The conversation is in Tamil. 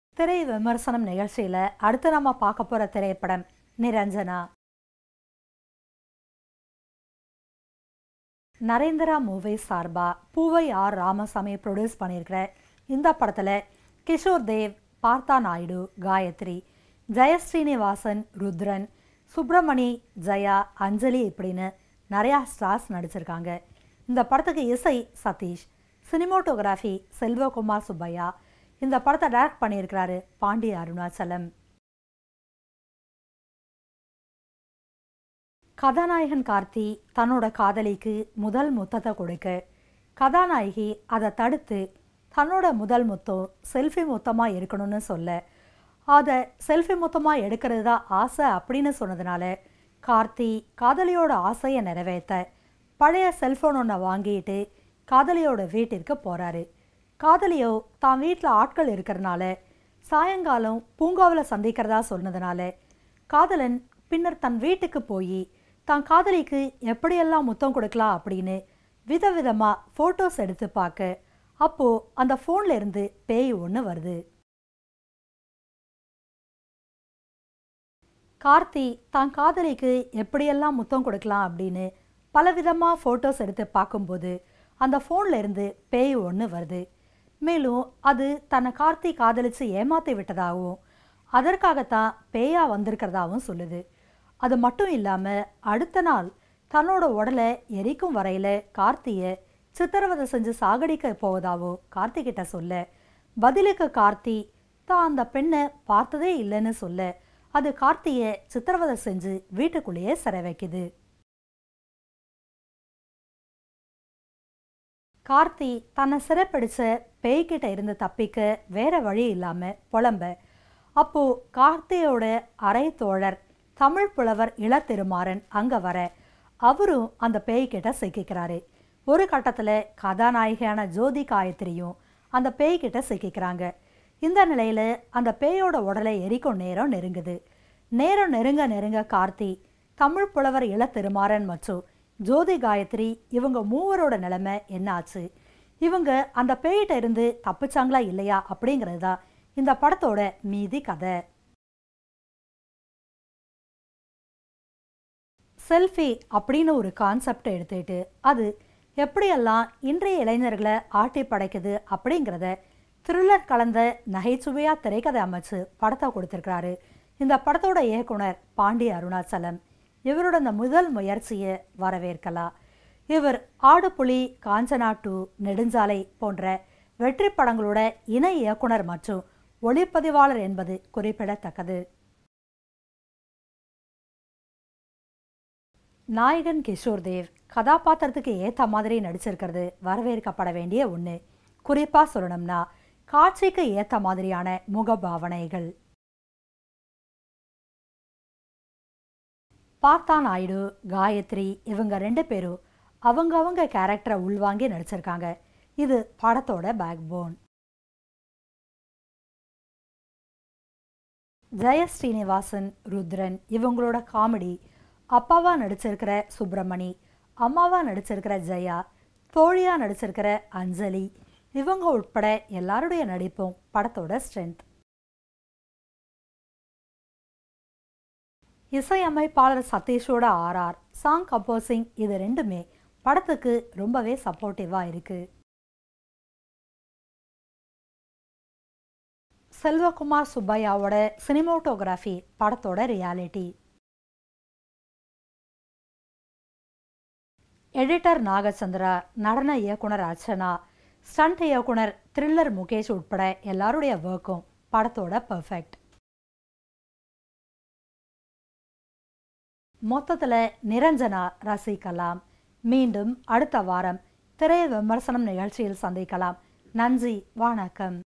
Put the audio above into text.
திரை விமர்சனம் நிகழ்ச்சியில அடுத்து நம்ம பார்க்க போற திரைப்படம் நிரஞ்சனா நரேந்திரா மூவி சார்பா பூவை ஆர் ராமசாமி ப்ரொடியூஸ் பண்ணியிருக்கிற இந்த படத்துல கிஷோர் தேவ் பார்த்தா நாயுடு காயத்ரி ஜெயஸ்ரீனிவாசன் ருத்ரன் சுப்பிரமணி ஜெயா அஞ்சலி இப்படின்னு நிறையா ஸ்டார்ஸ் நடிச்சிருக்காங்க இந்த படத்துக்கு இசை சதீஷ் சினிமோட்டோகிராஃபி செல்வகுமார் சுப்பையா இந்த படத்தை டைரக்ட் பண்ணியிருக்கிறாரு பாண்டிய அருணாச்சலம் கதாநாயகன் கார்த்தி தன்னோட காதலிக்கு முதல் முத்தத்தை கொடுக்க கதாநாயகி அதை தடுத்து தன்னோட முதல் முத்தம் செல்ஃபி முத்தமாக இருக்கணும்னு சொல்ல அதை செல்ஃபி முத்தமாக எடுக்கிறது தான் ஆசை அப்படின்னு சொன்னதுனால கார்த்தி காதலியோட ஆசையை நிறைவேற்ற பழைய செல்ஃபோன் ஒன்றை வாங்கிட்டு காதலியோட வீட்டிற்கு போகிறாரு காதலியோ தான் வீட்டில் ஆட்கள் இருக்கிறனால சாயங்காலம் பூங்காவில் சந்திக்கிறதா சொன்னதுனால காதலன் பின்னர் தன் வீட்டுக்கு போய் தான் காதலிக்கு எப்படியெல்லாம் முத்தம் கொடுக்கலாம் அப்படின்னு விதவிதமாக ஃபோட்டோஸ் எடுத்து பார்க்க அப்போது அந்த ஃபோன்ல இருந்து பேய் ஒன்று வருது கார்த்தி தான் காதலிக்கு எப்படியெல்லாம் முத்தம் கொடுக்கலாம் அப்படின்னு பலவிதமாக ஃபோட்டோஸ் எடுத்து பார்க்கும்போது அந்த ஃபோன்ல இருந்து பேய் ஒன்று வருது மேலும் அது தன்னை கார்த்தி காதலிச்சு ஏமாத்தி விட்டதாகவும் அதற்காகத்தான் பேயா வந்திருக்கிறதாவும் சொல்லுது அது மட்டும் இல்லாமல் அடுத்த நாள் தன்னோட உடலை எரிக்கும் வரையில் கார்த்தியை சித்திரவதை செஞ்சு சாகடிக்க போவதாவோ கார்த்தி கிட்ட சொல்ல பதிலுக்கு கார்த்தி தான் அந்த பெண்ணை பார்த்ததே இல்லைன்னு சொல்ல அது கார்த்தியை சித்திரவதை செஞ்சு வீட்டுக்குள்ளேயே சிறை வைக்குது கார்த்தி தன்னை சிறைப்பிடிச்ச பேய்கிட்ட இருந்து தப்பிக்க வேற வழி இல்லாம புலம்ப அப்போ கார்த்தியோட அரை தோழர் தமிழ் புலவர் இளத்திருமாறன் அங்க வர அவரும் அந்த பேய்கிட்ட சிக்கிக்கிறாரு ஒரு கட்டத்துல கதாநாயகியான ஜோதி காயத்ரியும் அந்த பேய்கிட்ட சிக்கிக்கிறாங்க இந்த நிலையில அந்த பேயோட உடலை எரிக்கும் நேரம் நெருங்குது நேரம் நெருங்க நெருங்க கார்த்தி தமிழ் புலவர் இளத்திருமாறன் மற்றும் ஜோதி காயத்ரி இவங்க மூவரோட நிலைமை என்னாச்சு இவங்க அந்த பேயிட்ட இருந்து தப்பிச்சாங்களா இல்லையா அப்படிங்கிறது தான் இந்த படத்தோட மீதி கதை செல்ஃபி அப்படின்னு ஒரு கான்செப்டை எடுத்துக்கிட்டு அது எப்படியெல்லாம் இன்றைய இளைஞர்களை ஆட்டி படைக்குது அப்படிங்கிறத த்ரில்லர் கலந்த நகைச்சுவையாக திரைக்கதை அமைச்சு படத்தை கொடுத்துருக்கிறாரு இந்த படத்தோட இயக்குனர் பாண்டிய அருணாச்சலம் இவரோட இந்த முதல் முயற்சியை வரவேற்கலாம் இவர் ஆடுபுலி காஞ்சனா டூ நெடுஞ்சாலை போன்ற வெற்றி படங்களோட இணை இயக்குனர் மற்றும் ஒளிப்பதிவாளர் என்பது குறிப்பிடத்தக்கது நாயகன் கிஷோர் தேவ் கதாபாத்திரத்துக்கு ஏற்ற மாதிரி நடிச்சிருக்கிறது வரவேற்கப்பட வேண்டிய ஒன்று குறிப்பாக சொல்லணும்னா காட்சிக்கு ஏற்ற மாதிரியான முகபாவனைகள் பார்த்தா நாயுடு காயத்ரி இவங்க ரெண்டு பேரும் அவங்க அவங்க கேரக்டரை உள்வாங்கி நடிச்சிருக்காங்க இது படத்தோட பேக் போன் ஜெய ஸ்ரீனிவாசன் ருத்ரன் இவங்களோட காமெடி அப்பாவா நடிச்சிருக்கிற சுப்பிரமணி அம்மாவா நடிச்சிருக்கிற ஜெயா தோழியா நடிச்சிருக்கிற அஞ்சலி இவங்க உட்பட எல்லாருடைய நடிப்பும் படத்தோட ஸ்ட்ரென்த் இசையமைப்பாளர் சதீஷோட ஆர்ஆர் சாங் கம்போசிங் இது ரெண்டுமே படத்துக்கு ரொம்பவே சப்போர்ட்டிவாக இருக்கு செல்வகுமார் சுப்பையாவோட சினிமோட்டோகிராஃபி படத்தோட ரியாலிட்டி எடிட்டர் நாகச்சந்திரா நடன இயக்குனர் அர்ச்சனா ஸ்டண்ட் இயக்குனர் த்ரில்லர் முகேஷ் உட்பட எல்லாருடைய ஒர்க்கும் படத்தோட பர்ஃபெக்ட் மொத்தத்தில் நிரஞ்சனா ரசிக்கலாம் மீண்டும் அடுத்த வாரம் திரை விமர்சனம் நிகழ்ச்சியில் சந்திக்கலாம் நன்றி வணக்கம்